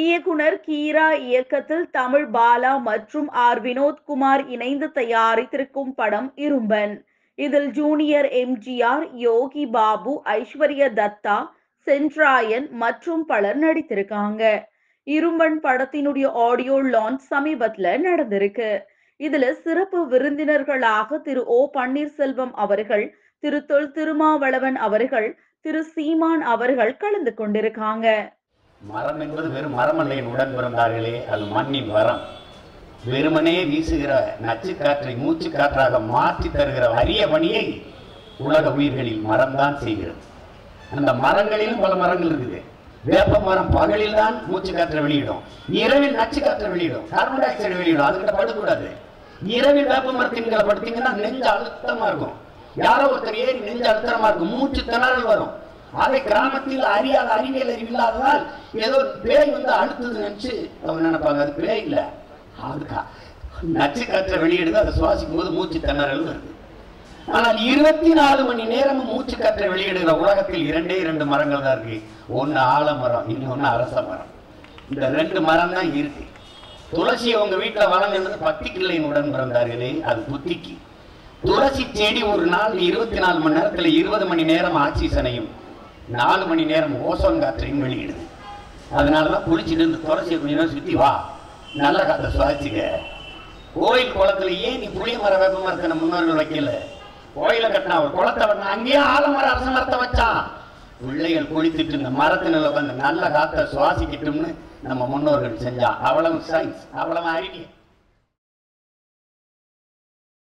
இயக்குனர் கீரா இயக்கத்தில் தமிழ் பாலா மற்றும் ஆர் வினோத்குமார் இணைந்து தயாரித்திருக்கும் படம் இரும்பன் இதில் ஜூனியர் எம்ஜிஆர் யோகி பாபு ஐஸ்வர்யா தத்தா சென்ட்ராயன் மற்றும் பலர் நடித்திருக்காங்க இரும்பன் படத்தினுடைய ஆடியோ லான்ச் சமீபத்துல நடந்திருக்கு இதுல சிறப்பு விருந்தினர்களாக திரு ஓ பன்னீர்செல்வம் அவர்கள் திரு தொல் திருமாவளவன் அவர்கள் திரு சீமான் அவர்கள் கலந்து கொண்டிருக்காங்க மரம் என்பது வெறும் மரமல்ல என் உடன் பிறந்தார்களே அது மண்ணின் வரம் வெறுமனே வீசுகிற நச்சு காற்றை மூச்சு காற்றாக மாற்றி தருகிற அரிய பணியை உலக உயிர்களில் மரம்தான் செய்கிறது அந்த மரங்களிலும் பல மரங்கள் இருக்குது வேப்ப மரம் பகலில் தான் மூச்சு காற்றை வெளியிடும் இரவில் நச்சு காற்றை வெளியிடும் கார்பன் டை ஆக்சைடு வெளியிடும் அதுக்கிட்ட படுக்கூடாது இரவில் வேப்ப மரத்தின் கீழே படுத்தீங்கன்னா நெஞ்சு அழுத்தமா இருக்கும் யாரோ ஒருத்தர் ஏறி நெஞ்சு அழுத்தமா இருக்கும் மூச்சு திணறல் வரும் அதை கிராமத்தில் அறியாத அறிவியல் அறிவு இல்லாததால் ஏதோ பேய் வந்து அழுத்தது நினைச்சு அவங்க நினைப்பாங்க அது பேய் இல்லை அதுக்கா நச்சு காற்றை வெளியிடுது அதை சுவாசிக்கும் போது மூச்சு திணறல் வருது ஆனால் இருபத்தி நாலு மணி நேரமும் மூச்சு காற்றை வெளியிடுகிற உலகத்தில் இரண்டே இரண்டு மரங்கள் தான் இருக்கு ஒன்னு ஆலமரம் இன்னொன்னு அரச மரம் இந்த ரெண்டு மரம் தான் இருக்கு துளசி உங்க வீட்டுல வளர்ந்தது பத்தி கிள்ளையின் உடன் பிறந்தார்களே அது புத்திக்கு துளசி செடி ஒரு நாள் இருபத்தி நாலு மணி நேரத்துல இருபது மணி நேரம் ஆக்சிஜனையும் நாலு மணி நேரம் ஓசோன் காற்றையும் வெளியிடுது அதனாலதான் குளிச்சுட்டு இந்த துளசியை கொஞ்ச நேரம் சுத்தி வா நல்ல காற்றை சுவாசிக்க கோயில் குளத்துல ஏன் நீ புளிய மர வேப்ப மரத்தை நம்ம முன்னோர்கள் வைக்கல கோயில கட்டினா ஒரு குளத்தை வெட்டினா அங்கேயே ஆலமர அரச மரத்தை வச்சான் பிள்ளைகள் குளித்துட்டு இந்த மரத்தினில் உட்காந்து நல்ல காற்றை சுவாசிக்கட்டும்னு நம்ம முன்னோர்கள் செஞ்சான் அவ்வளவு சயின்ஸ் அவ்வளவு அறிவியல்